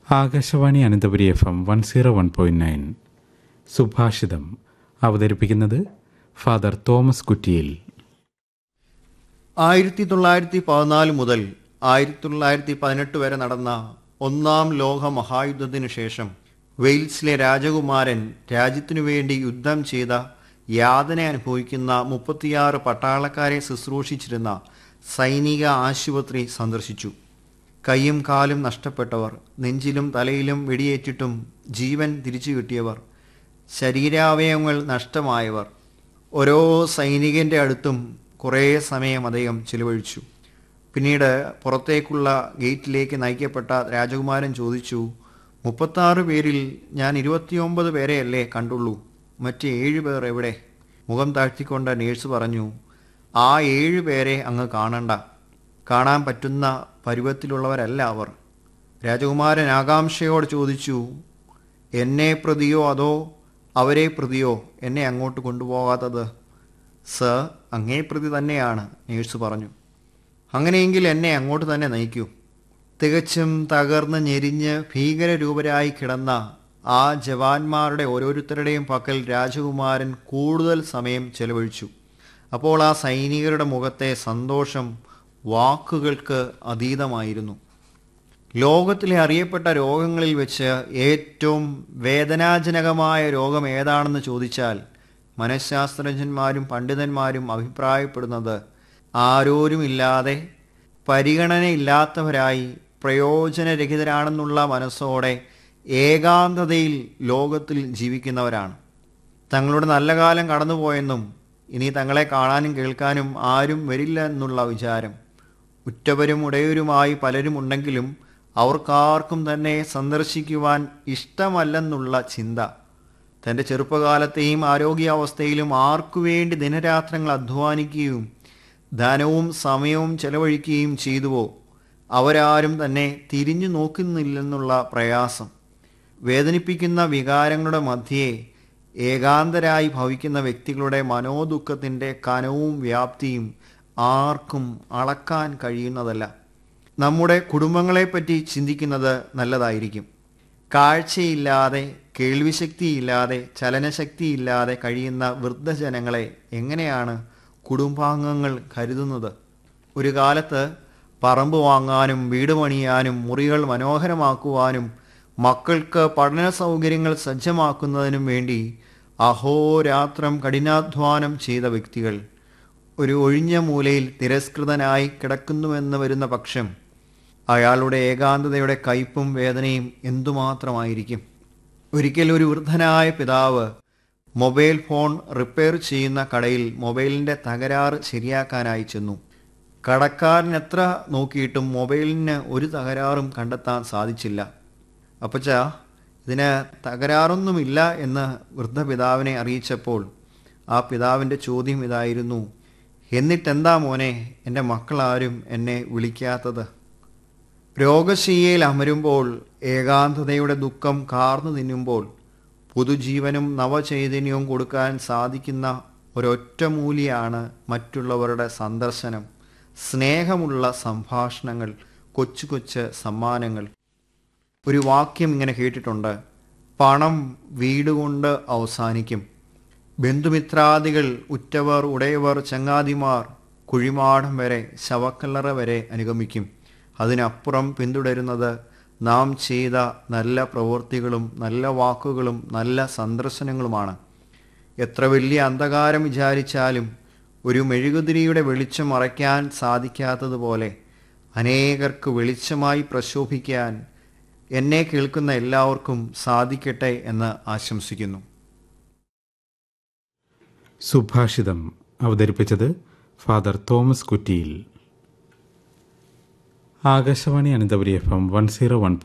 Akashvani Ananthapuri F M one zero one point nine സുഭാഷിതം അവതരിപ്പിക്കുന്നത് father Thomas കുറ്റിയിൽ ആയിരത്തി തൊള്ളായിരത്തി പതിനാല് മുതൽ ആയിരത്തി തൊള്ളായിരത്തി പതിനെട്ട് വരെ നടന്ന ഒന്നാം ലോക മഹായുദ്ധത്തിനു ശേഷം വെയിൽസിലെ രാജകുമാരൻ രാജ്യത്തിനു വേണ്ടി യുദ്ധം ചെയ്ത യാതന അനുഭവിക്കുന്ന മുപ്പത്തിയാറ് പട്ടാളക്കാരെ ശുശ്രൂഷിച്ചിരുന്ന സൈനിക ആശുപത്രി സന്ദർശിച്ചു കൈയും കാലും നഷ്ടപ്പെട്ടവർ നെഞ്ചിലും തലയിലും വെടിയേറ്റിട്ടും ജീവൻ തിരിച്ചു കിട്ടിയവർ ശരീരാവയവങ്ങൾ നഷ്ടമായവർ ഓരോ സൈനികന്റെ അടുത്തും കുറേ സമയം അദ്ദേഹം ചിലവഴിച്ചു പിന്നീട് പുറത്തേക്കുള്ള ഗേറ്റിലേക്ക് നയിക്കപ്പെട്ട രാജകുമാരൻ ചോദിച്ചു മുപ്പത്താറ് പേരിൽ ഞാൻ ഇരുപത്തിയൊമ്പത് പേരെയല്ലേ കണ്ടുള്ളൂ മറ്റ് ഏഴ് പേർ എവിടെ മുഖം താഴ്ത്തിക്കൊണ്ട് നേഴ്സ് പറഞ്ഞു ആ ഏഴ് പേരെ അങ്ങ് കാണണ്ട കാണാൻ പറ്റുന്ന പരുവത്തിലുള്ളവരല്ല അവർ രാജകുമാരൻ ആകാംക്ഷയോട് ചോദിച്ചു എന്നെ പ്രതിയോ അതോ അവരെ പ്രതിയോ എന്നെ അങ്ങോട്ട് കൊണ്ടുപോകാത്തത് സർ അങ്ങേ പ്രതി തന്നെയാണ് നേഴ്സ് പറഞ്ഞു അങ്ങനെയെങ്കിൽ എന്നെ അങ്ങോട്ട് തന്നെ നയിക്കൂ തികച്ചും തകർന്ന് ഞെരിഞ്ഞ് ഭീകരരൂപരായി കിടന്ന ആ ജവാന്മാരുടെ ഓരോരുത്തരുടെയും പക്കൽ രാജകുമാരൻ കൂടുതൽ സമയം ചെലവഴിച്ചു അപ്പോൾ ആ സൈനികരുടെ മുഖത്തെ സന്തോഷം വാക്കുകൾക്ക് അതീതമായിരുന്നു ലോകത്തിലെ അറിയപ്പെട്ട രോഗങ്ങളിൽ വെച്ച് ഏറ്റവും വേദനാജനകമായ രോഗം ഏതാണെന്ന് ചോദിച്ചാൽ മനഃശാസ്ത്രജ്ഞന്മാരും പണ്ഡിതന്മാരും അഭിപ്രായപ്പെടുന്നത് ആരോരുമില്ലാതെ പരിഗണനയില്ലാത്തവരായി പ്രയോജനരഹിതരാണെന്നുള്ള മനസ്സോടെ ഏകാന്തതയിൽ ലോകത്തിൽ ജീവിക്കുന്നവരാണ് തങ്ങളുടെ നല്ല കാലം കടന്നുപോയെന്നും ഇനി തങ്ങളെ കാണാനും കേൾക്കാനും ആരും വരില്ല എന്നുള്ള വിചാരം ഉറ്റവരും ഉടയവരുമായി പലരും ഉണ്ടെങ്കിലും അവർക്കാർക്കും തന്നെ സന്ദർശിക്കുവാൻ ഇഷ്ടമല്ലെന്നുള്ള ചിന്ത തൻ്റെ ചെറുപ്പകാലത്തെയും ആരോഗ്യാവസ്ഥയിലും ആർക്കു വേണ്ടി ദിനരാത്രങ്ങൾ അധ്വാനിക്കുകയും ധനവും സമയവും ചെലവഴിക്കുകയും ചെയ്തുവോ അവരാരും തന്നെ തിരിഞ്ഞു നോക്കുന്നില്ലെന്നുള്ള പ്രയാസം വേദനിപ്പിക്കുന്ന വികാരങ്ങളുടെ മധ്യേ ഏകാന്തരായി ഭവിക്കുന്ന വ്യക്തികളുടെ മനോദുഃഖത്തിൻ്റെ കനവും വ്യാപ്തിയും ആർക്കും അളക്കാൻ കഴിയുന്നതല്ല നമ്മുടെ കുടുംബങ്ങളെപ്പറ്റി ചിന്തിക്കുന്നത് നല്ലതായിരിക്കും കാഴ്ചയില്ലാതെ കേൾവിശക്തിയില്ലാതെ ചലനശക്തിയില്ലാതെ കഴിയുന്ന വൃദ്ധജനങ്ങളെ എങ്ങനെയാണ് കുടുംബാംഗങ്ങൾ കരുതുന്നത് ഒരു കാലത്ത് പറമ്പ് വാങ്ങാനും വീട് പണിയാനും മുറികൾ മനോഹരമാക്കുവാനും മക്കൾക്ക് പഠന സൗകര്യങ്ങൾ സജ്ജമാക്കുന്നതിനും വേണ്ടി അഹോരാത്രം കഠിനാധ്വാനം ചെയ്ത വ്യക്തികൾ ഒരു ഒഴിഞ്ഞ മൂലയിൽ തിരസ്കൃതനായി കിടക്കുന്നുവെന്ന് വരുന്ന പക്ഷം അയാളുടെ ഏകാന്തതയുടെ കയ്പും വേദനയും എന്തുമാത്രമായിരിക്കും ഒരിക്കൽ ഒരു വൃദ്ധനായ പിതാവ് മൊബൈൽ ഫോൺ റിപ്പയർ ചെയ്യുന്ന കടയിൽ മൊബൈലിൻ്റെ തകരാറ് ശരിയാക്കാനായി ചെന്നു കടക്കാരൻ എത്ര നോക്കിയിട്ടും മൊബൈലിന് ഒരു തകരാറും കണ്ടെത്താൻ സാധിച്ചില്ല അപ്പച്ച ഇതിന് തകരാറൊന്നുമില്ല എന്ന് വൃദ്ധപിതാവിനെ അറിയിച്ചപ്പോൾ ആ പിതാവിൻ്റെ ചോദ്യം ഇതായിരുന്നു എന്നിട്ടെന്താ മോനെ എൻ്റെ മക്കളാരും എന്നെ വിളിക്കാത്തത് രോഗശയ്യയിൽ അമരുമ്പോൾ ഏകാന്തതയുടെ ദുഃഖം കാർന്നു തിന്നുമ്പോൾ പുതുജീവനും നവചൈതന്യവും കൊടുക്കാൻ സാധിക്കുന്ന ഒരൊറ്റമൂലിയാണ് മറ്റുള്ളവരുടെ സന്ദർശനം സ്നേഹമുള്ള സംഭാഷണങ്ങൾ കൊച്ചു കൊച്ചു സമ്മാനങ്ങൾ ഒരു വാക്യം ഇങ്ങനെ കേട്ടിട്ടുണ്ട് പണം വീട് കൊണ്ട് അവസാനിക്കും ബന്ധുമിത്രാദികൾ ഉറ്റവർ ഉടയവർ ചങ്ങാതിമാർ കുഴിമാടം വരെ ശവക്കല്ലറ വരെ അനുഗമിക്കും അതിനപ്പുറം പിന്തുടരുന്നത് നാം ചെയ്ത നല്ല പ്രവൃത്തികളും നല്ല വാക്കുകളും നല്ല സന്ദർശനങ്ങളുമാണ് എത്ര വലിയ അന്ധകാരം വിചാരിച്ചാലും ഒരു മെഴുകുതിരിയുടെ വെളിച്ചം മറയ്ക്കാൻ സാധിക്കാത്തതുപോലെ അനേകർക്ക് വെളിച്ചമായി പ്രശോഭിക്കാൻ എന്നെ കേൾക്കുന്ന എല്ലാവർക്കും സാധിക്കട്ടെ എന്ന് ആശംസിക്കുന്നു സുഭാഷിതം അവതരിപ്പിച്ചത് father Thomas Kuttiyil Akashvani Ananthapuri F M one zero one